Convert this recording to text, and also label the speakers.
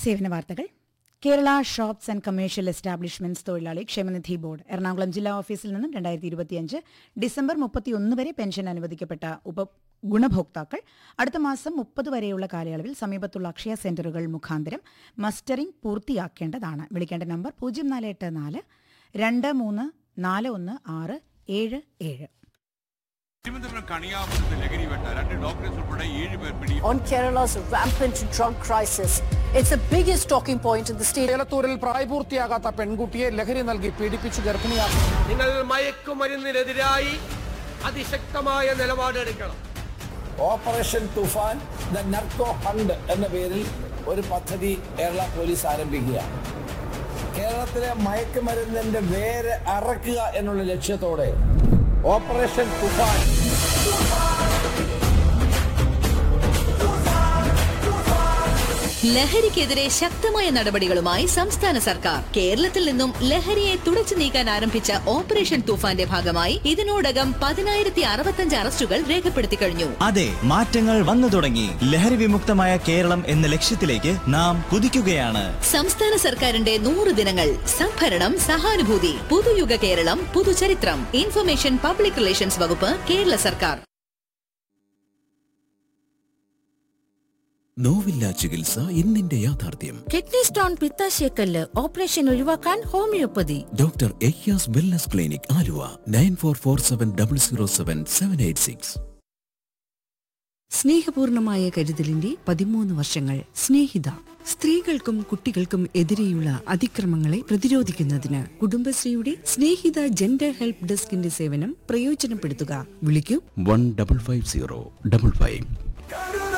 Speaker 1: സേവന വാർത്തകൾ Kerala shops and commercial establishments തൊഴിലാളി ക്ഷേമനിധി ബോർഡ് എറണാകുളം ജില്ലാ ഓഫീസിൽ നിന്നും രണ്ടായിരത്തി ഇരുപത്തിയഞ്ച് ഡിസംബർ മുപ്പത്തിയൊന്ന് വരെ പെൻഷൻ അനുവദിക്കപ്പെട്ട ഉപ ഗുണഭോക്താക്കൾ അടുത്ത മാസം മുപ്പത് വരെയുള്ള കാലയളവിൽ സമീപത്തുള്ള അക്ഷയ സെന്ററുകൾ മുഖാന്തരം മസ്റ്ററിംഗ് പൂർത്തിയാക്കേണ്ടതാണ് വിളിക്കേണ്ട നമ്പർ പൂജ്യം നാല് എട്ട് നാല് രണ്ട് മൂന്ന് നാല് ഒന്ന് ആറ് ഏഴ് ഏഴ്
Speaker 2: തിരുവനന്തപുരം കണിയാപുരത്ത് ലഹരി വേട്ട രണ്ട് ഡോക്ടേഴ്സ് ഉൾപ്പെടെ ഏഴ് പേർ പിടി
Speaker 3: on Kerala's rampant drug crisis. It's the biggest talking point in the state.
Speaker 4: ചേലത്തൂരിൽ പ്രായപൂർത്തിയാകാത്ത പെൺകുട്ടിയെ ലഹരി നൽകി പീഡിപ്പിച്ചു ഗർഭിണിയാക്കി
Speaker 5: നിങ്ങൾ മയക്കുമരുന്നിനെതിരായി അതിശക്തമായ നിലപാടെടുക്കണം
Speaker 6: operation Thufan the narco hunt എന്ന പേരിൽ ഒരു പദ്ധതി കേരള പോലീസ് ആരംഭിക്കുക കേരളത്തിലെ മയക്കുമരുന്നിന്റെ വേര് അറക്കുക എന്നുള്ള ലക്ഷ്യത്തോടെ ഓപ്പറേഷൻ തുഫാൻ
Speaker 7: ലഹരിക്കെതിരെ ശക്തമായ നടപടികളുമായി സംസ്ഥാന സർക്കാർ കേരളത്തിൽ നിന്നും ലഹരിയെ തുടച്ചു നീക്കാൻ ആരംഭിച്ച ഓപ്പറേഷൻ തൂഫാന്റെ ഭാഗമായി ഇതിനോടകം പതിനായിരത്തി അറുപത്തഞ്ച് അറസ്റ്റുകൾ രേഖപ്പെടുത്തി കഴിഞ്ഞു
Speaker 8: അതെ മാറ്റങ്ങൾ വന്നു തുടങ്ങി ലഹരി വിമുക്തമായ കേരളം എന്ന ലക്ഷ്യത്തിലേക്ക് നാം കുതിക്കുകയാണ്
Speaker 7: സംസ്ഥാന സർക്കാരിന്റെ നൂറ് ദിനങ്ങൾ സംഭരണം സഹാനുഭൂതി പുതുയുഗ കേരളം പുതുചരിത്രം ഇൻഫർമേഷൻ പബ്ലിക് റിലേഷൻസ് വകുപ്പ് കേരള സർക്കാർ
Speaker 9: നോവില്ല ചികിത്സ ഇന്നിന്റെ യാഥാർത്ഥ്യം
Speaker 10: കിഡ്നി സ്റ്റോൺ പിത്താശയക്കല്ല് ഓപ്പറേഷൻ ഒഴിവാക്കാൻ homoeopathy
Speaker 9: doctor Ayyas wellness clinic Aluva nine four four seven double zero seven seven eight six
Speaker 10: സ്നേഹപൂർണമായ കരുതലിന്റെ പതിമൂന്ന് വർഷങ്ങൾ സ്നേഹിത സ്ത്രീകൾക്കും കുട്ടികൾക്കും എതിരെയുള്ള അതിക്രമങ്ങളെ പ്രതിരോധിക്കുന്നതിന് കുടുംബശ്രീയുടെ സ്നേഹിത ജെൻഡർ ഹെൽപ്പ് ഡെസ്കിന്റെ സേവനം പ്രയോജനപ്പെടുത്തുക വിളിക്കൂ
Speaker 9: one double five zero double five